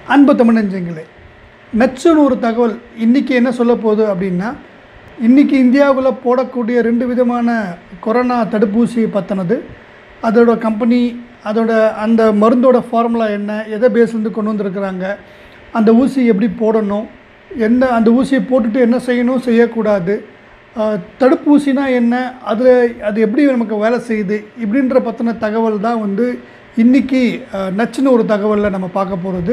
அன்பு தமிழஞ்சங்களே நச்சுன்னு ஒரு தகவல் இன்றைக்கி என்ன சொல்ல போகுது அப்படின்னா இன்றைக்கி இந்தியாவில் போடக்கூடிய ரெண்டு விதமான கொரோனா தடுப்பூசி பற்றினது அதோட கம்பெனி அதோட அந்த மருந்தோட ஃபார்முலா என்ன எதை பேஸ்லேருந்து கொண்டு வந்திருக்கிறாங்க அந்த ஊசி எப்படி போடணும் என்ன அந்த ஊசியை போட்டுட்டு என்ன செய்யணும் செய்யக்கூடாது ஆஹ், தடுப்பூசினா என்ன அதில் அது எப்படி நமக்கு வேலை செய்யுது இப்படின்ற பற்றின தகவல் தான் வந்து இன்றைக்கி நச்சுன்னு ஒரு தகவலில் நம்ம பார்க்க போகிறது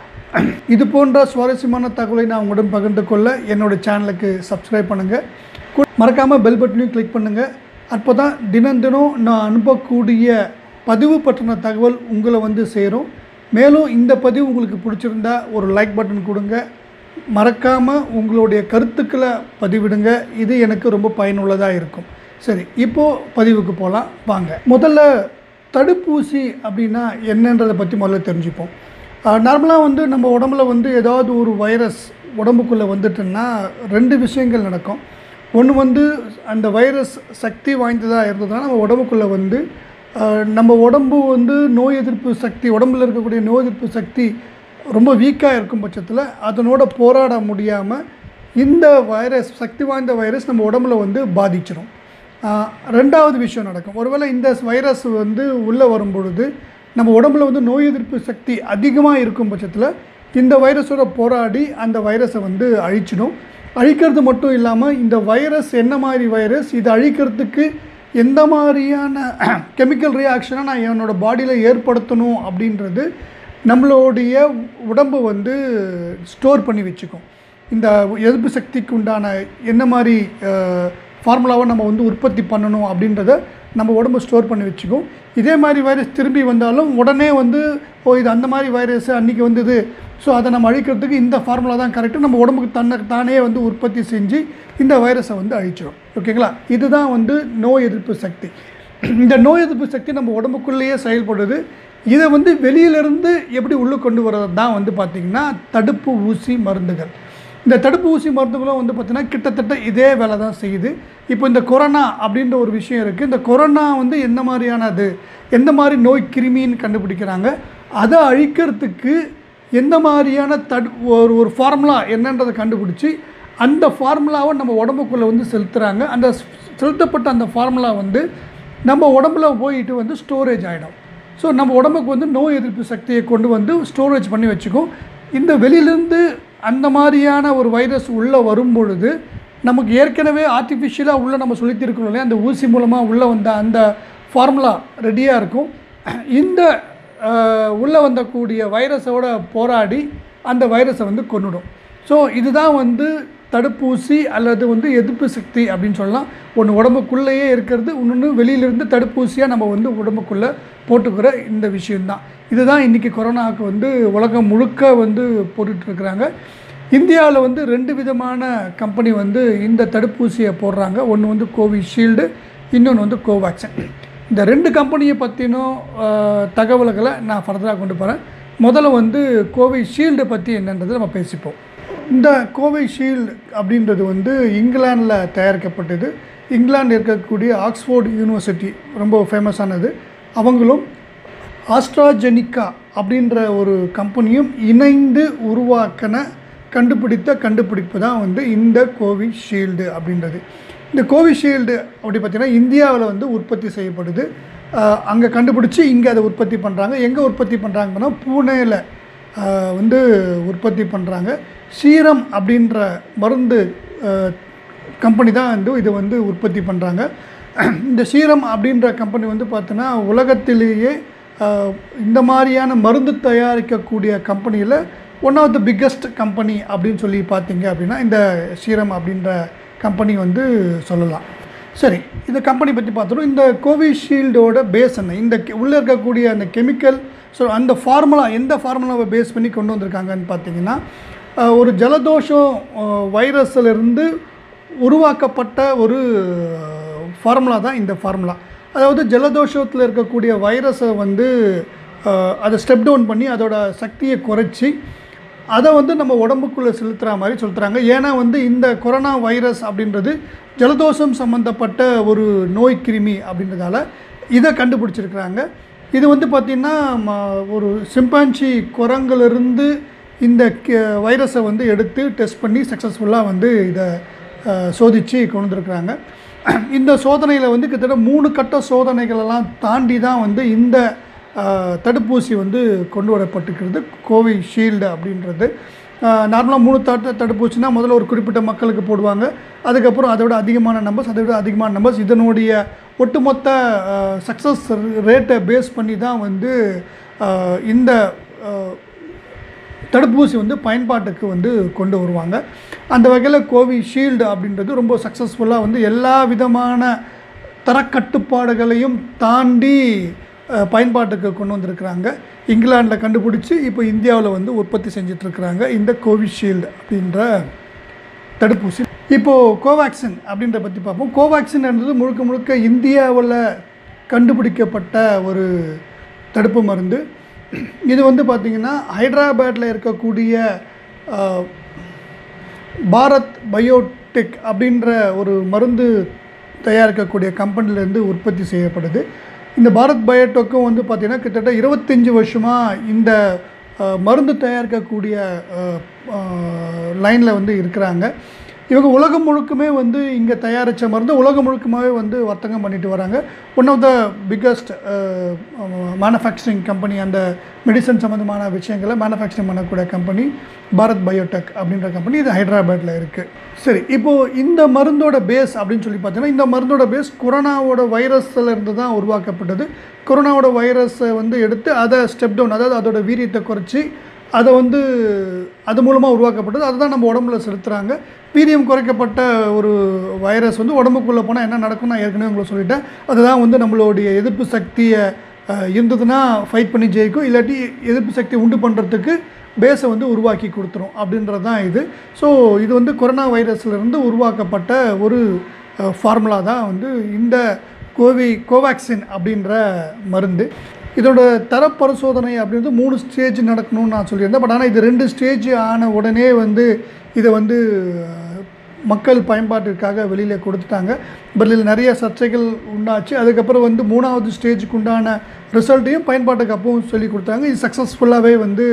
இது போன்ற சுவாரஸ்யமான தகவலை நான் உங்களுடன் பகிர்ந்து கொள்ள என்னோடய சேனலுக்கு சப்ஸ்கிரைப் பண்ணுங்கள் மறக்காமல் பெல் பட்டனையும் கிளிக் பண்ணுங்கள் அப்போ தான் தினம் தினம் நான் அனுப்பக்கூடிய பதிவு பற்றின தகவல் உங்களை வந்து சேரும் மேலும் இந்த பதிவு உங்களுக்கு பிடிச்சிருந்தா ஒரு லைக் பட்டன் கொடுங்க மறக்காமல் உங்களுடைய கருத்துக்களை பதிவிடுங்க இது எனக்கு ரொம்ப பயனுள்ளதாக இருக்கும் சரி இப்போது பதிவுக்கு போகலாம் வாங்க முதல்ல தடுப்பூசி அப்படின்னா என்னன்றதை பற்றி முதல்ல தெரிஞ்சுப்போம் நார்மலாக வந்து நம்ம உடம்புல வந்து ஏதாவது ஒரு வைரஸ் உடம்புக்குள்ளே வந்துட்டுன்னா ரெண்டு விஷயங்கள் நடக்கும் ஒன்று வந்து அந்த வைரஸ் சக்தி வாய்ந்ததாக இருந்ததுன்னா நம்ம உடம்புக்குள்ளே வந்து ஆஹ், நம்ம உடம்பு வந்து நோய் எதிர்ப்பு சக்தி உடம்புல இருக்கக்கூடிய நோய் எதிர்ப்பு சக்தி ரொம்ப வீக்காக இருக்கும் பட்சத்தில் அதனோட போராட முடியாமல் இந்த வைரஸ் சக்தி வாய்ந்த வைரஸ் நம்ம உடம்புல வந்து பாதிச்சிடும் ஆஹ், ரெண்டாவது விஷயம் நடக்கும் ஒருவேளை இந்த வைரஸ் வந்து உள்ளே வரும் பொழுது நம்ம உடம்புல வந்து நோய் எதிர்ப்பு சக்தி அதிகமாக இருக்கும் பட்சத்தில் இந்த வைரஸோட போராடி அந்த வைரஸை வந்து அழிச்சிடும் அழிக்கிறது மட்டும் இல்லாமல் இந்த வைரஸ் என்ன மாதிரி வைரஸ் இதை அழிக்கிறதுக்கு எந்த மாதிரியான கெமிக்கல் ரியாக்ஷனை நான் என்னோடய பாடியில் ஏற்படுத்தணும் அப்படின்றது நம்மளுடைய உடம்பு வந்து ஸ்டோர் பண்ணி வச்சுக்கும் இந்த எதிர்ப்பு சக்திக்கு உண்டான என்ன மாதிரி ஃபார்முலாவை நம்ம வந்து உற்பத்தி பண்ணணும் அப்படின்றத நம்ம உடம்பு ஸ்டோர் பண்ணி வச்சுக்கும் இதே மாதிரி வைரஸ் திரும்பி வந்தாலும் உடனே வந்து ஓ இது அந்த மாதிரி வைரஸ் அன்றைக்கி வந்தது ஸோ அதை நம்ம அழிக்கிறதுக்கு இந்த ஃபார்முலா தான் கரெக்டு நம்ம உடம்புக்கு தன்னை தானே வந்து உற்பத்தி செஞ்சு இந்த வைரஸை வந்து அழிச்சிடும் ஓகேங்களா இதுதான் வந்து நோய் எதிர்ப்பு சக்தி இந்த நோய் எதிர்ப்பு சக்தி நம்ம உடம்புக்குள்ளேயே செயல்படுது இதை வந்து வெளியிலிருந்து எப்படி உள்ளே கொண்டு வர்றது தான் வந்து பார்த்திங்கன்னா தடுப்பு ஊசி மருந்துகள் இந்த தடுப்பு ஊசி மருந்துகளும் வந்து பார்த்திங்கன்னா கிட்டத்தட்ட இதே வேலை தான் செய்யுது இப்போ இந்த கொரோனா அப்படின்ற ஒரு விஷயம் இருக்குது இந்த கொரோனா வந்து எந்த மாதிரியானது எந்த மாதிரி நோய் கிருமின்னு கண்டுபிடிக்கிறாங்க அதை அழிக்கிறதுக்கு எந்த மாதிரியான தடு ஒரு ஒரு ஃபார்முலா என்னன்றதை கண்டுபிடிச்சி அந்த ஃபார்முலாவை நம்ம உடம்புக்குள்ளே வந்து செலுத்துகிறாங்க அந்த செலுத்தப்பட்ட அந்த ஃபார்முலா வந்து நம்ம உடம்புல போயிட்டு வந்து ஸ்டோரேஜ் ஆகிடும் ஸோ நம்ம உடம்புக்கு வந்து நோய் எதிர்ப்பு சக்தியை கொண்டு வந்து ஸ்டோரேஜ் பண்ணி வச்சுக்கும் இந்த வெளியிலேருந்து அந்த மாதிரியான ஒரு வைரஸ் உள்ளே வரும் பொழுது நமக்கு ஏற்கனவே ஆர்டிஃபிஷியலாக உள்ளே நம்ம சொல்லித்திருக்கணும் இல்லையா அந்த ஊசி மூலமாக உள்ளே வந்த அந்த ஃபார்முலா ரெடியாக இருக்கும் இந்த அஹ், உள்ளே வந்தக்கூடிய வைரஸோட போராடி அந்த வைரஸை வந்து கொன்னுடும் ஸோ இதுதான் வந்து தடுப்பூசி அல்லது வந்து எதிர்ப்பு சக்தி அப்படின்னு சொல்லலாம் ஒன்று உடம்புக்குள்ளேயே இருக்கிறது இன்னொன்று வெளியிலிருந்து தடுப்பூசியாக நம்ம வந்து உடம்புக்குள்ளே போட்டுக்கிற இந்த விஷயந்தான் இதுதான் இன்றைக்கி கொரோனாவுக்கு வந்து உலகம் முழுக்க வந்து போட்டுட்ருக்குறாங்க இந்தியாவில் வந்து ரெண்டு விதமான கம்பெனி வந்து இந்த தடுப்பூசியை போடுறாங்க ஒன்று வந்து கோவிஷீல்டு இன்னொன்று வந்து கோவேக்சின் இந்த ரெண்டு கம்பெனியை பற்றினும் தகவல்களை நான் ஃபர்தராக கொண்டு போகிறேன் முதல்ல வந்து கோவிஷீல்டு பற்றி என்னன்றதை நம்ம பேசிப்போம் இந்த கோவிஷீல்டு அப்படின்றது வந்து இங்கிலாந்தில் தயாரிக்கப்பட்டது இங்கிலாந்து இருக்கக்கூடிய ஆக்ஸ்ஃபோர்டு யூனிவர்சிட்டி ரொம்ப ஃபேமஸானது அவங்களும் ஆஸ்ட்ராஜெனிக்கா அப்படின்ற ஒரு கம்பெனியும் இணைந்து உருவாக்கின கண்டுபிடித்த கண்டுபிடிப்பு தான் வந்து இந்த கோவிஷீல்டு அப்படின்றது இந்த கோவிஷீல்டு அப்படி பார்த்திங்கன்னா இந்தியாவில் வந்து உற்பத்தி செய்யப்படுது அங்கே கண்டுபிடிச்சி இங்கே அதை உற்பத்தி பண்ணுறாங்க எங்கே உற்பத்தி பண்ணுறாங்கன்னா பூனேயில் வந்து உற்பத்தி பண்ணுறாங்க சீரம் அப்படின்ற மருந்து கம்பெனி தான் வந்து இதை வந்து உற்பத்தி பண்ணுறாங்க இந்த சீரம் அப்படின்ற கம்பெனி வந்து பார்த்தோன்னா உலகத்திலேயே ஆஹ், இந்த மாதிரியான மருந்து தயாரிக்கக்கூடிய கம்பெனியில் one of the biggest company அப்படின்னு சொல்லி பார்த்தீங்க அப்படின்னா இந்த சீரம் அப்படின்ற கம்பெனி வந்து சொல்லலாம் சரி இந்த கம்பெனி பற்றி பார்த்துட்டோம் இந்த கோவிஷீல்டோட பேஸ் என்ன இந்த கெ- உள்ளே இருக்கக்கூடிய அந்த கெமிக்கல் ஸோ அந்த ஃபார்முலா எந்த ஃபார்முலாவை பேஸ் பண்ணி கொண்டு வந்திருக்காங்கன்னு பார்த்தீங்கன்னா ஆஹ், ஒரு ஜலதோஷம் வைரஸிலிருந்து உருவாக்கப்பட்ட ஒரு ஃபார்முலா தான் இந்த ஃபார்முலா அதாவது ஜலதோஷத்தில் இருக்கக்கூடிய வைரஸை வந்து ஆஹ், அதை ஸ்டெப் டவுன் பண்ணி அதோட சக்தியை குறைச்சி அதை வந்து நம்ம உடம்புக்குள்ளே செலுத்துகிற மாதிரி சொல்லுறாங்க ஏன்னா வந்து இந்த கொரோனா வைரஸ் அப்படின்றது ஜலதோஷம் சம்மந்தப்பட்ட ஒரு நோய் கிருமி அப்படின்றதால இதை கண்டுபிடிச்சிருக்கிறாங்க இது வந்து பார்த்திங்கன்னா ம- ஒரு சிம்பான்சி குரங்கிலிருந்து இந்த வைரஸை வந்து எடுத்து டெஸ்ட் பண்ணி சக்ஸஸ்ஃபுல்லாக வந்து இதை சோதித்து கொண்டு வந்திருக்கிறாங்க இந்த சோதனையில் வந்து கிட்டத்தட்ட மூணு கட்ட சோதனைகளெல்லாம் தாண்டி தான் வந்து இந்த அஹ், தடுப்பூசி வந்து கொண்டு வரப்பட்டிருக்கிறது கோவிஷீல்டு அப்படின்றது நார்மலாக மூணு தட்டு தடுப்பூசினா முதல்ல ஒரு குறிப்பிட்ட மக்களுக்கு போடுவாங்க அதுக்கப்புறம் அதை விட அதிகமான நம்பர்ஸ் அதை விட அதிகமான நம்பர்ஸ் இதனுடைய ஒட்டுமொத்த சக்ஸஸ் ரேட்டை பேஸ் பண்ணி தான் வந்து அஹ், இந்த அஹ், தடுப்பூசி வந்து பயன்பாட்டுக்கு வந்து கொண்டு வருவாங்க அந்த வகையில் கோவிஷீல்டு அப்படின்றது ரொம்ப சக்ஸஸ்ஃபுல்லாக வந்து எல்லா விதமான தரக்கட்டுப்பாடுகளையும் தாண்டி அஹ், பயன்பாட்டுக்கு கொண்டு வந்திருக்கிறாங்க இங்கிலாந்தில் கண்டுபிடிச்சி இப்போ இந்தியாவில் வந்து உற்பத்தி செஞ்சிட்ருக்கிறாங்க இந்த கோவிஷீல்டு அப்படின்ற தடுப்பூசி இப்போது கோவேக்சின் அப்படின்ற பற்றி பார்ப்போம் கோவேக்சின்ன்றது முழுக்க முழுக்க இந்தியாவில் கண்டுபிடிக்கப்பட்ட ஒரு தடுப்பு மருந்து இது வந்து பார்த்திங்கன்னா ஹைதராபாத்தில் இருக்கக்கூடிய அஹ், பாரத் பயோடெக் அப்படின்ற ஒரு மருந்து தயாரிக்கக்கூடிய கம்பெனிலேருந்து உற்பத்தி செய்யப்படுது இந்த பாரத் பயோடெக்கும் வந்து பார்த்திங்கன்னா கிட்டத்தட்ட இருபத்தஞ்சி வருஷமாக இந்த அஹ், மருந்து தயாரிக்கக்கூடிய லைனில் வந்து இருக்கிறாங்க இவங்க உலகம் முழுக்குமே வந்து இங்கே தயாரித்த மருந்து உலகம் முழுக்கமாகவே வந்து வர்த்தகம் பண்ணிட்டு வராங்க one of the biggest manufacturing company அந்த மெடிசன் சம்மந்தமான விஷயங்களை மேனுஃபேக்சரிங் பண்ணக்கூடிய கம்பெனி பாரத் பயோடெக் அப்படின்ற கம்பெனி இது ஹைதராபாத்தில் இருக்குது சரி இப்போது இந்த மருந்தோட பேஸ் அப்படின்னு சொல்லி பார்த்தீங்கன்னா இந்த மருந்தோட பேஸ் கொரோனாவோட வைரஸ்ல இருந்து தான் உருவாக்கப்பட்டது கொரோனாவோட வைரஸை வந்து எடுத்து அதை ஸ்டெப் டவுன் அதாவது அதோட வீரியத்தை குறைச்சி அதை வந்து அது மூலமாக உருவாக்கப்பட்டது அதுதான் நம்ம உடம்புல செலுத்துகிறாங்க வீரியம் குறைக்கப்பட்ட ஒரு வைரஸ் வந்து உடம்புக்குள்ளே போனால் என்ன நடக்கும் நான் ஏற்கனவே உங்களை சொல்லிட்டேன் அதுதான் வந்து நம்மளுடைய எதிர்ப்பு சக்தியை அஹ், இருந்ததுன்னா ஃபைட் பண்ணி ஜெயிக்கும் இல்லாட்டி எதிர்ப்பு சக்தியை உண்டு பண்ணுறதுக்கு பேஸை வந்து உருவாக்கி கொடுத்துரும் அப்படின்றது தான் இது ஸோ இது வந்து கொரோனா வைரஸ்லேருந்து உருவாக்கப்பட்ட ஒரு ஃபார்முலா தான் வந்து இந்த கோவி கோவேக்சின் அப்படின்ற மருந்து இதோட தர பரிசோதனை அப்படின்றது மூணு ஸ்டேஜ் நடக்கணும்னு நான் சொல்லியிருந்தேன் பட் ஆனால் இது ரெண்டு ஸ்டேஜ் ஆன உடனே வந்து இதை வந்து அஹ், மக்கள் பயன்பாட்டிற்காக வெளியில் கொடுத்துட்டாங்க பட் இதில் நிறைய சர்ச்சைகள் உண்டாச்சு அதுக்கப்புறம் வந்து மூணாவது ஸ்டேஜுக்கு உண்டான ரிசல்ட்டையும் பயன்பாட்டுக்கு அப்பவும் சொல்லி கொடுத்தாங்க இது சக்ஸஸ்ஃபுல்லாகவே வந்து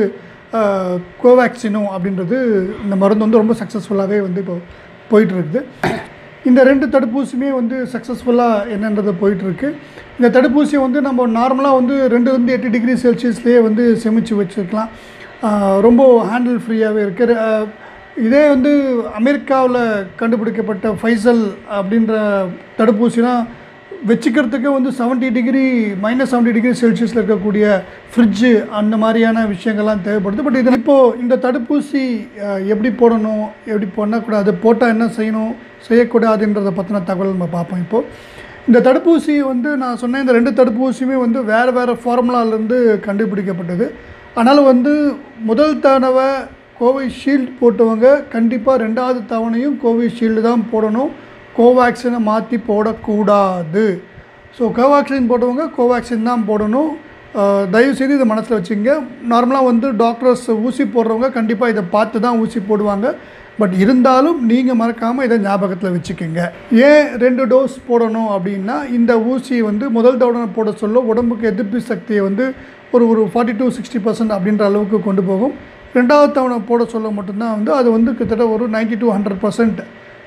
கோவேக்சினோ அப்படின்றது இந்த மருந்து வந்து ரொம்ப சக்ஸஸ்ஃபுல்லாகவே வந்து இப்போ போயிட்டு இருக்குது இந்த ரெண்டு தடுப்பூசியுமே வந்து சக்ஸஸ்ஃபுல்லாக என்னன்றது போயிட்டுருக்கு இந்த தடுப்பூசியை வந்து நம்ம நார்மலாக வந்து ரெண்டுலேருந்து எட்டு டிகிரி செல்சியஸ்லேயே வந்து செமிச்சு வச்சுருக்கலாம் ஆஹ் ரொம்ப ஹேண்டில் ஃப்ரீயாகவே இருக்குது ஆஹ் இதே வந்து அமெரிக்காவில் கண்டுபிடிக்கப்பட்ட ஃபைசல் அப்படின்ற தடுப்பூசிலாம் வச்சுக்கிறதுக்கு வந்து 70 டிகிரி மைனஸ் செவன்ட்டி டிகிரி செல்சியஸில் இருக்கக்கூடிய ஃப்ரிட்ஜு அந்த மாதிரியான விஷயங்கள்லாம் தேவைப்படுது பட் இது இப்போது இந்த தடுப்பூசி அஹ், எப்படி போடணும் எப்படி பண்ணக்கூடாது போட்டால் என்ன செய்யணும் செய்யக்கூடாதுன்றதை பற்றின தகவல் நம்ம பார்ப்போம் இப்போது இந்த தடுப்பூசி வந்து நான் சொன்னேன் இந்த ரெண்டு தடுப்பூசியுமே வந்து வேறு வேறு ஃபார்முலாலேருந்து கண்டுபிடிக்கப்பட்டது ஆனாலும் வந்து முதல் தடவை கோவிஷீல்டு போட்டவங்க கண்டிப்பாக ரெண்டாவது தவணையும் கோவிஷீல்டு தான் போடணும் கோவேக்சினை மாற்றி போடக்கூடாது ஸோ கோவேக்சின் போட்டவங்க கோவேக்சின் தான் போடணும் அஹ், தயவுசெய்து இதை மனசில் வச்சுங்க நார்மலாக வந்து டாக்டர்ஸ் ஊசி போடுறவங்க கண்டிப்பாக இதை பார்த்து தான் ஊசி போடுவாங்க பட் இருந்தாலும் நீங்கள் மறக்காமல் இதை ஞாபகத்தில் வச்சுக்கோங்க ஏன் ரெண்டு டோஸ் போடணும் அப்படின்னா இந்த ஊசி வந்து முதல் தவணை போட சொல்ல உடம்புக்கு எதிர்ப்பு சக்தியை வந்து ஒரு ஒரு ஃபார்ட்டி டு சிக்ஸ்டி பர்சன்ட் அப்படின்ற அளவுக்கு கொண்டு போகும் ரெண்டாவது தவணை போட சொல்ல மட்டும்தான் வந்து அது வந்து கிட்டத்தட்ட ஒரு 90 டு ஹண்ட்ரட் பர்சன்ட்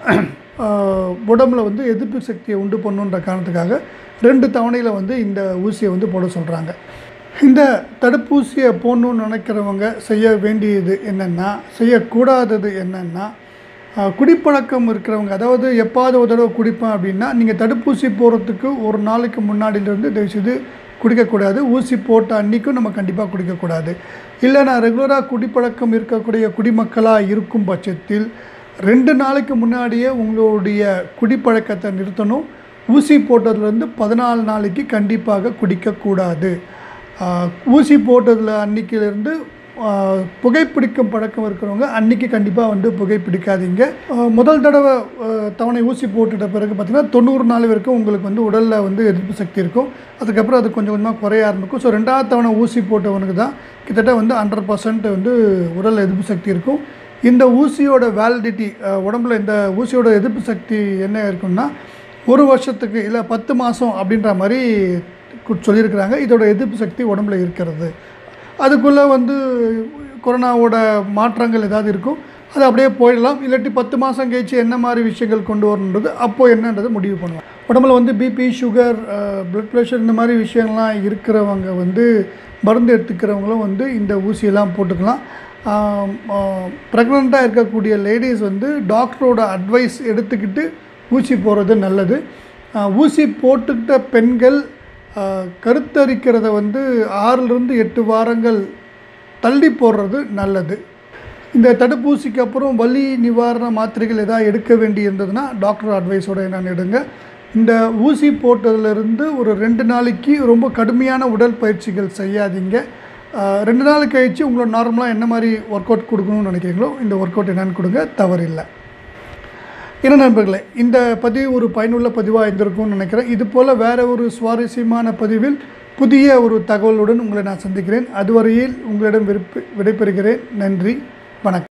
உடம்புல வந்து எதிர்ப்பு சக்தியை உண்டு பண்ணுன்ற காரணத்துக்காக ரெண்டு தவணையில் வந்து இந்த ஊசியை வந்து போட சொல்கிறாங்க இந்த தடுப்பூசியை போடணும்னு நினைக்கிறவங்க செய்ய வேண்டியது என்னென்னா செய்யக்கூடாதது என்னென்னா அஹ், குடிப்பழக்கம் இருக்கிறவங்க அதாவது எப்பாவது ஒரு தடவை குடிப்பேன் அப்படின்னா நீங்கள் தடுப்பூசி போடுறதுக்கு ஒரு நாளைக்கு முன்னாடியிலேருந்து தயவுசெய்து குடிக்கக்கூடாது ஊசி போட்ட அன்றைக்கும் நம்ம கண்டிப்பாக குடிக்கக்கூடாது இல்லை நான் ரெகுலராக குடிப்பழக்கம் இருக்கக்கூடிய குடிமக்களாக இருக்கும் பட்சத்தில் ரெண்டு நாளைக்கு முன்னாடியே உங்களுடைய குடிப்பழக்கத்தை நிறுத்தணும் ஊசி போட்டதுலேருந்து பதினாலு நாளைக்கு கண்டிப்பாக குடிக்கக்கூடாது ஆஹ், ஊசி போட்டதில் அன்னைக்கிலேருந்து ஆஹ், புகைப்பிடிக்கும் பழக்கம் இருக்கிறவங்க அன்றைக்கி கண்டிப்பாக வந்து புகைப்பிடிக்காதீங்க ஆஹ், முதல் தடவை ஆஹ், தவணை ஊசி போட்டுட்ட பிறகு பார்த்திங்கன்னா தொண்ணூறு நாள் வரைக்கும் உங்களுக்கு வந்து உடலில் வந்து எதிர்ப்பு சக்தி இருக்கும் அதுக்கப்புறம் அது கொஞ்சம் கொஞ்சமாக குறைய ஆரம்பிக்கும் ஸோ ரெண்டாவது தவணை ஊசி போட்டவனுக்கு தான் கிட்டத்தட்ட வந்து ஹண்ட்ரட் பர்சன்ட் வந்து உடல் எதிர்ப்பு சக்தி இருக்கும் இந்த ஊசியோட வேலிடிட்டி உடம்புல இந்த ஊசியோட எதிர்ப்பு சக்தி என்ன இருக்குன்னா ஒரு வருஷத்துக்கு இல்லை பத்து மாதம் அப்படின்ற மாதிரி கு- சொல்லியிருக்கிறாங்க இதோட எதிர்ப்பு சக்தி உடம்புல இருக்கிறது அதுக்குள்ளே வந்து கொரோனாவோட மாற்றங்கள் ஏதாவது இருக்கும் அது அப்படியே போயிடலாம் இல்லாட்டி பத்து மாதம் கழிச்சு என்ன மாதிரி விஷயங்கள் கொண்டு வரணுன்றது அப்போது என்னன்றது முடிவு பண்ணுவோம் உடம்புல வந்து பிபி சுகர் ப்ளட் ப்ரெஷர் இந்த மாதிரி விஷயங்கள்லாம் இருக்கிறவங்க வந்து மருந்து எடுத்துக்கிறவங்களும் வந்து இந்த ஊசியெல்லாம் போட்டுக்கலாம் ப்ரெக்னெண்ட்டாக இருக்கக்கூடிய லேடிஸ் வந்து டாக்டரோட அட்வைஸ் எடுத்துக்கிட்டு ஊசி போடுறது நல்லது ஆஹ் ஊசி போட்டுக்கிட்ட பெண்கள் ஆஹ் கருத்தரிக்கிறத வந்து ஆறிலிருந்து எட்டு வாரங்கள் தள்ளி போடுறது நல்லது இந்த தடுப்பூசிக்கு அப்புறம் வலி நிவாரண மாத்திரைகள் எதாவது எடுக்க வேண்டி இருந்ததுன்னா டாக்டர் அட்வைஸோட என்னென்னு எடுங்க இந்த ஊசி போட்டதுலேருந்து ஒரு ரெண்டு நாளைக்கு ரொம்ப கடுமையான உடற்பயிற்சிகள் செய்யாதீங்க ஆஹ் ரெண்டு நாள் கழிச்சு உங்களோட நார்மலாக என்ன மாதிரி ஒர்க் அவுட் கொடுக்கணும்னு நினைக்கிறீங்களோ இந்த ஒர்க் அவுட் என்னென்னு கொடுங்க தவறில்லை என்ன நண்பர்களே இந்த பதிவு ஒரு பயனுள்ள பதிவாக இருந்திருக்கும்னு நினைக்கிறேன் இது போல் வேறு ஒரு சுவாரஸ்யமான பதிவில் புதிய ஒரு தகவலுடன் உங்களை நான் சந்திக்கிறேன் அதுவரையில் உங்களிடம் விருப்ப விடைபெறுகிறேன் நன்றி வணக்கம்